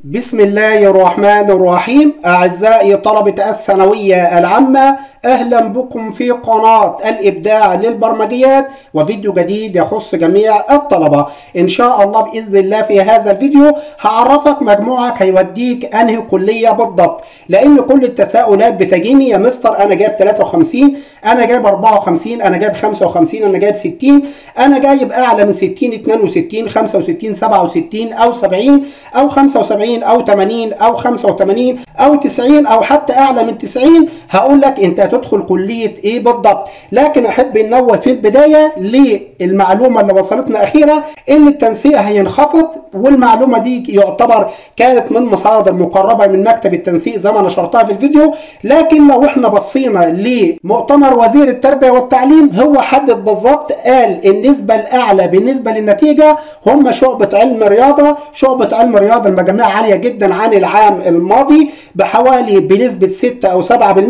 بسم الله الرحمن الرحيم أعزائي طلبة الثانوية العامة أهلا بكم في قناة الإبداع للبرمجيات وفيديو جديد يخص جميع الطلبة إن شاء الله بإذن الله في هذا الفيديو هعرفك مجموعك هيوديك أنهي كلية بالضبط لأن كل التساؤلات بتجيني يا مستر أنا جايب 53 أنا جايب 54 أنا جايب 55 أنا جايب 60 أنا جايب أعلى من 60 62 65 67 أو 70 أو 75 او 80 او 85 او 90 او حتى اعلى من 90 هقول لك انت هتدخل كليه ايه بالضبط لكن احب ننوه في البدايه للمعلومه اللي وصلتنا اخيرا ان التنسيق هينخفض والمعلومه دي يعتبر كانت من مصادر مقربه من مكتب التنسيق زي ما نشرتها في الفيديو لكن لو احنا بصينا لمؤتمر وزير التربيه والتعليم هو حدد بالظبط قال النسبه الاعلى بالنسبه للنتيجه هم شعبه علم رياضه شعبه علم رياضه المجاميع عاليه جدا عن العام الماضي بحوالي بنسبه 6 او 7%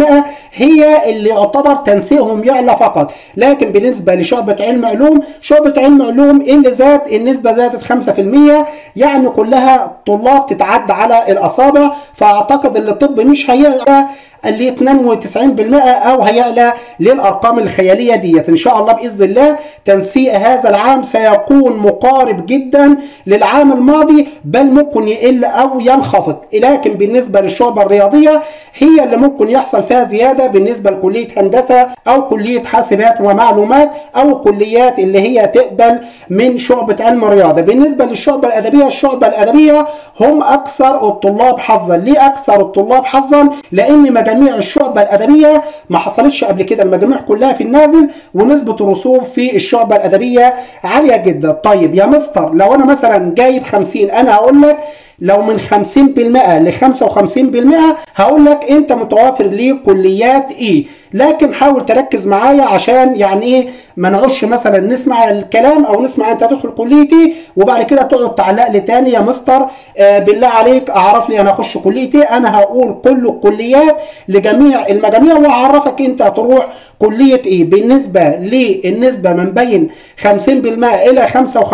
هي اللي يعتبر تنسيقهم يعلى فقط لكن بالنسبه لشعبه علم علوم شعبه علم علوم اللي زاد النسبه زادت 5% يعني كلها طلاب تتعدى على الاصابع فاعتقد ان الطب مش هيعلى ل 92% او هيعلى للارقام الخياليه ديت ان شاء الله باذن الله تنسيق هذا العام سيكون مقارب جدا للعام الماضي بل ممكن يقل او ينخفض لكن بالنسبه للشعبه الرياضيه هي اللي ممكن يحصل فيها زياده بالنسبه لكليه هندسه او كليه حاسبات ومعلومات او الكليات اللي هي تقبل من شعبه علم الرياضه بالنسبه للشعبه الادبيه الشعبه الادبيه هم اكثر الطلاب حظا ليه اكثر الطلاب حظا لان مجاميع الشعبه الادبيه ما حصلتش قبل كده المجاميع كلها في النازل ونسبه الرسوب في الشعبه الادبيه عاليه جدا طيب يا مستر لو انا مثلا جايب 50 انا هقول لك لو من 50% ل 55% هقول لك انت متوافر لكليات ايه لكن حاول تركز معايا عشان يعني ايه ما نعوش مثلا نسمع الكلام او نسمع انت هتدخل كليتي وبعد كده تقعد تعلق لي تاني يا مستر آه بالله عليك اعرف لي انا اخش كليتي انا هقول كل الكليات لجميع المجاميع واعرفك انت هتروح كليه ايه بالنسبه للنسبه من بين 50% الى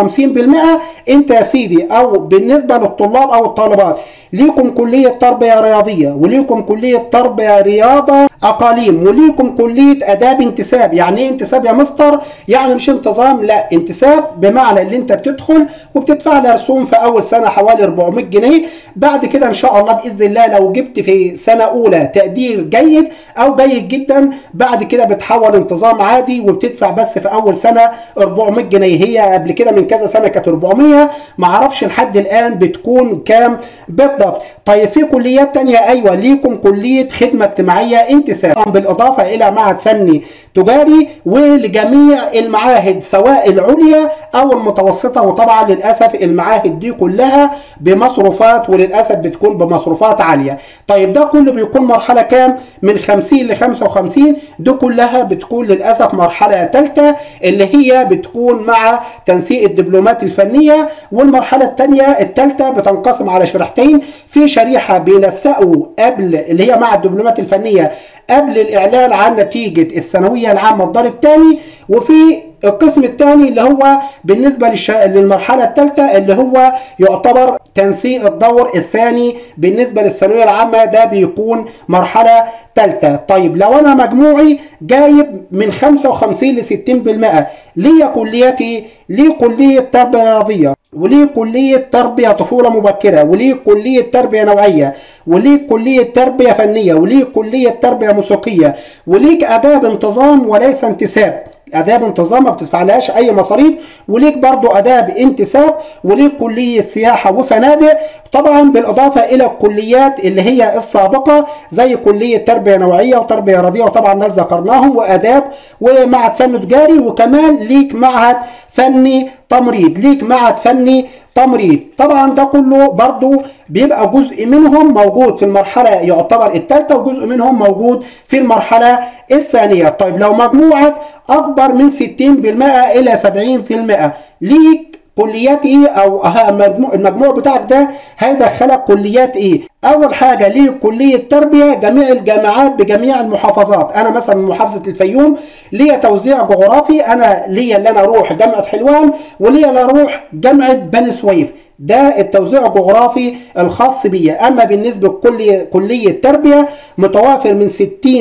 55% انت يا سيدي او بالنسبه للطلاب او الطالبات ليكم كليه تربيه رياضيه وليكم كليه تربيه رياضه اقاليم وليكم كليه اداب انتساب يعني ايه انتساب يا مستر يعني مش انتظام لا انتساب بمعنى اللي انت بتدخل وبتدفع لها رسوم في اول سنه حوالي 400 جنيه بعد كده ان شاء الله باذن الله لو جبت في سنه اولى تقدير جيد او جيد جدا بعد كده بتحول انتظام عادي وبتدفع بس في اول سنه 400 جنيه هي قبل كده من كذا سنه كانت 400 ما اعرفش لحد الان بتكون كام بالضبط طيب في كليات تانية ايوه ليكم كليه خدمه اجتماعيه انتساب بالاضافه الى معهد فني تجاري ولجميع المعاهد سواء العليا او المتوسطه وطبعا للاسف المعاهد دي كلها بمصروفات وللاسف بتكون بمصروفات عاليه طيب ده كله بيكون مرحله كام من 50 ل 55 دي كلها بتكون للاسف مرحله ثالثه اللي هي بتكون مع تنسيق الدبلومات الفنيه والمرحله الثانيه الثالثه بتنقسم على شريحتين في شريحه بينسقوا قبل اللي هي مع الدبلومات الفنيه قبل الاعلان عن نتيجه الثانويه العامه الدار الثاني وفي القسم الثاني اللي هو بالنسبه للش... للمرحله الثالثه اللي هو يعتبر تنسيق الدور الثاني بالنسبه للثانويه العامه ده بيكون مرحله ثالثه طيب لو انا مجموعي جايب من 55 ل 60% ليا كلياتي ليه كليه تربيه رياضيه وليه كلية تربية طفولة مبكرة وليه كلية تربية نوعية وليه كلية تربية فنية وليه كلية تربية موسيقية وليك آداب انتظام وليس انتساب اداب انتظام ما بتدفعلهاش اي مصاريف وليك برضو اداب انتساب وليك كليه سياحه وفنادق طبعا بالاضافه الى الكليات اللي هي السابقه زي كليه تربيه نوعيه وتربيه رياضيه وطبعا دول ذكرناهم واداب ومعهد فن تجاري وكمان ليك معهد فني تمريض ليك معهد فني تمريض طبعا ده كله برضو بيبقى جزء منهم موجود في المرحلة يعتبر الثالثة وجزء منهم موجود في المرحلة الثانية طيب لو مجموعك أكبر من 60% إلى 70% ليك كليات ايه او المجموع, المجموع بتاعك ده هيدخلك كليات ايه اول حاجه ليه كليه تربيه جميع الجامعات بجميع المحافظات انا مثلا من محافظه الفيوم ليا توزيع جغرافي انا ليا اللي انا اروح جامعه حلوان وليا اللي اروح جامعه بني سويف ده التوزيع الجغرافي الخاص بيا اما بالنسبه لكل كليه تربيه متوافر من 60%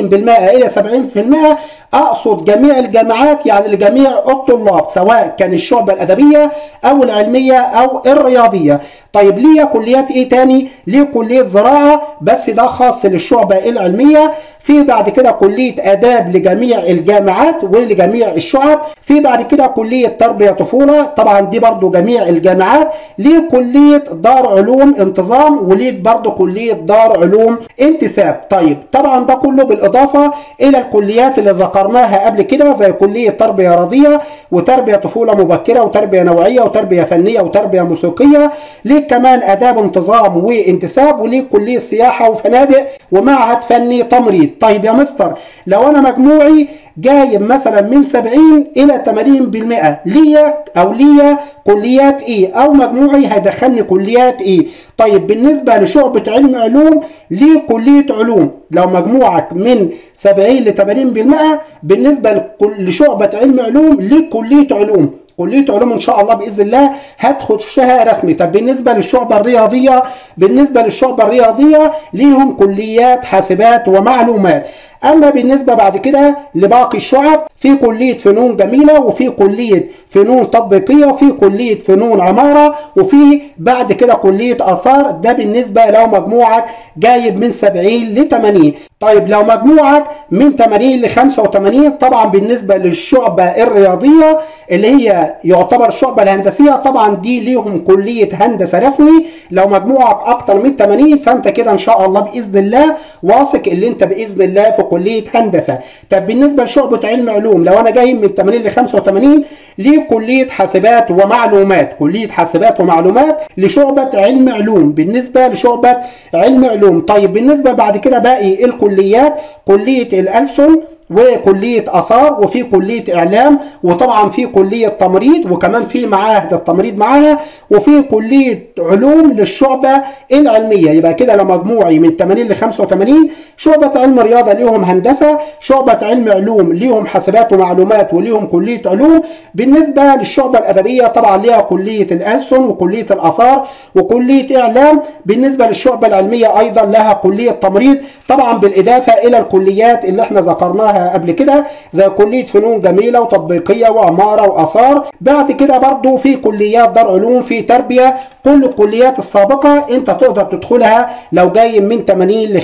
الى 70% اقصد جميع الجامعات يعني لجميع الطلاب سواء كان الشعبه الادبيه او العلميه او الرياضيه طيب ليا كليات ايه تاني ليه كليه زراعه بس ده خاص للشعبه العلميه في بعد كده كليه اداب لجميع الجامعات ولجميع الشعب في بعد كده كليه تربيه طفوله طبعا دي برضو جميع الجامعات ليه كليه دار علوم انتظام وليك برضو كليه دار علوم انتساب طيب طبعا ده كله بالاضافه الى الكليات اللي ذكرناها قبل كده زي كليه تربيه رياضيه وتربيه طفوله مبكره وتربيه نوعيه وتربيه فنيه وتربيه موسيقيه ليك كمان اداب انتظام وانتساب وليك كليه سياحه وفنادق ومعهد فني تمريض طيب يا مستر لو انا مجموعي جايب مثلا من 70 الى 80% ليا او ليا كليات ايه او مجموعي هيدخلني كليات ايه طيب بالنسبه لشعبه علم علوم ليه كليه علوم لو مجموعك من 70 ل 80% بالنسبه لشعبه علم علوم ليه كليه علوم كليه علوم ان شاء الله باذن الله هتخشها رسمي طب بالنسبه للشعبه الرياضيه بالنسبه للشعبه الرياضيه ليهم كليات حاسبات ومعلومات اما بالنسبه بعد كده لباقي الشعب في كليه فنون جميله وفي كليه فنون تطبيقيه وفي كليه فنون عماره وفي بعد كده كليه اثار ده بالنسبه لو مجموعك جايب من 70 ل 80 طيب لو مجموعك من 80 ل 85 طبعا بالنسبه للشعبه الرياضيه اللي هي يعتبر الشعبه الهندسيه طبعا دي ليهم كليه هندسه رسمي لو مجموعك اكتر من 80 فانت كده ان شاء الله باذن الله واثق اللي انت باذن الله في كليه هندسه طب بالنسبه لشعبه علم علوم لو انا جاي من 80 ل 85 ليه كليه حاسبات ومعلومات كليه حاسبات ومعلومات لشعبه علم علوم بالنسبه لشعبه علم علوم طيب بالنسبه بعد كده باقي الكليات كليه الألسن وكلية آثار وفي كلية إعلام وطبعا في كلية تمريض وكمان في معاهد التمريض معاها وفي كلية علوم للشعبة العلمية يبقى كده لو مجموعي من 80 ل 85 شعبة علم رياضة ليهم هندسة شعبة علم علوم ليهم حاسبات ومعلومات وليهم كلية علوم بالنسبة للشعبة الأدبية طبعا ليها كلية الألسن وكلية الآثار وكلية إعلام بالنسبة للشعبة العلمية أيضا لها كلية تمريض طبعا بالإضافة إلى الكليات اللي احنا ذكرناها قبل كده زي كليه فنون جميله وتطبيقيه وعماره واثار بعد كده برضو في كليات دار علوم في تربيه كل الكليات السابقه انت تقدر تدخلها لو جاي من 80 ل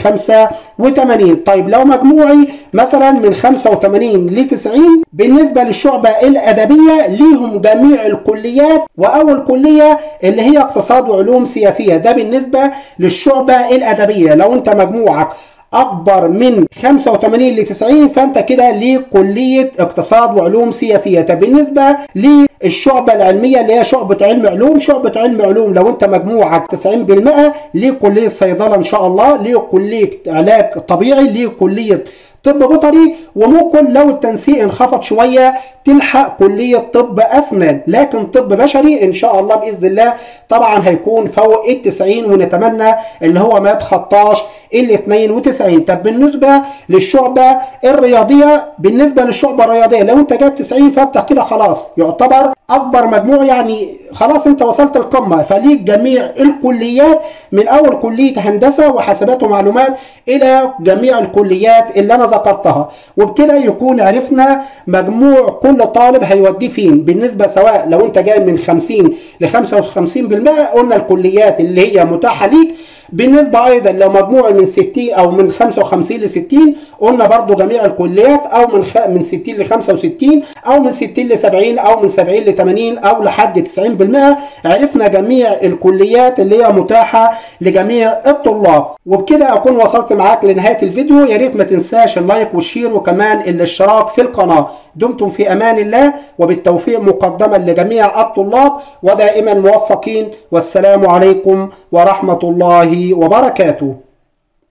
85 طيب لو مجموعي مثلا من 85 ل 90 بالنسبه للشعبه الادبيه ليهم جميع الكليات واول كليه اللي هي اقتصاد وعلوم سياسيه ده بالنسبه للشعبه الادبيه لو انت مجموعك اكبر من 85 ل 90 فانت كده ليك كليه اقتصاد وعلوم سياسيه طب بالنسبه للشعبه العلميه اللي هي شعبه علم علوم شعبه علم علوم لو انت مجموعك 90% ليك كليه صيدله ان شاء الله ليك كليه علاج طبيعي ليك كليه طب بيطري وممكن لو التنسيق انخفض شويه تلحق كليه طب اسنان لكن طب بشري ان شاء الله باذن الله طبعا هيكون فوق ال 90 ونتمنى اللي هو ما يتخطاش ال 92 طب بالنسبه للشعبه الرياضيه بالنسبه للشعبه الرياضيه لو انت جايب 90 فانت كده خلاص يعتبر اكبر مجموع يعني خلاص انت وصلت القمه فليك جميع الكليات من اول كليه هندسه وحاسبات ومعلومات الى جميع الكليات اللي انا ذكرتها وبكده يكون عرفنا مجموع كل طالب هيوديه فين بالنسبه سواء لو انت جاي من 50 ل 55% قلنا الكليات اللي هي متاحه ليك بالنسبه ايضا لو مجموع من 60 او من 55 ل 60 قلنا برضو جميع الكليات او من خ... من 60 ل 65 او من 60 ل 70 او من 70 ل 80 او لحد 90% عرفنا جميع الكليات اللي هي متاحه لجميع الطلاب وبكده اكون وصلت معاك لنهايه الفيديو يا ريت ما تنساش اللايك والشير وكمان الاشتراك في القناه دمتم في امان الله وبالتوفيق مقدما لجميع الطلاب ودائما موفقين والسلام عليكم ورحمه الله وبركاته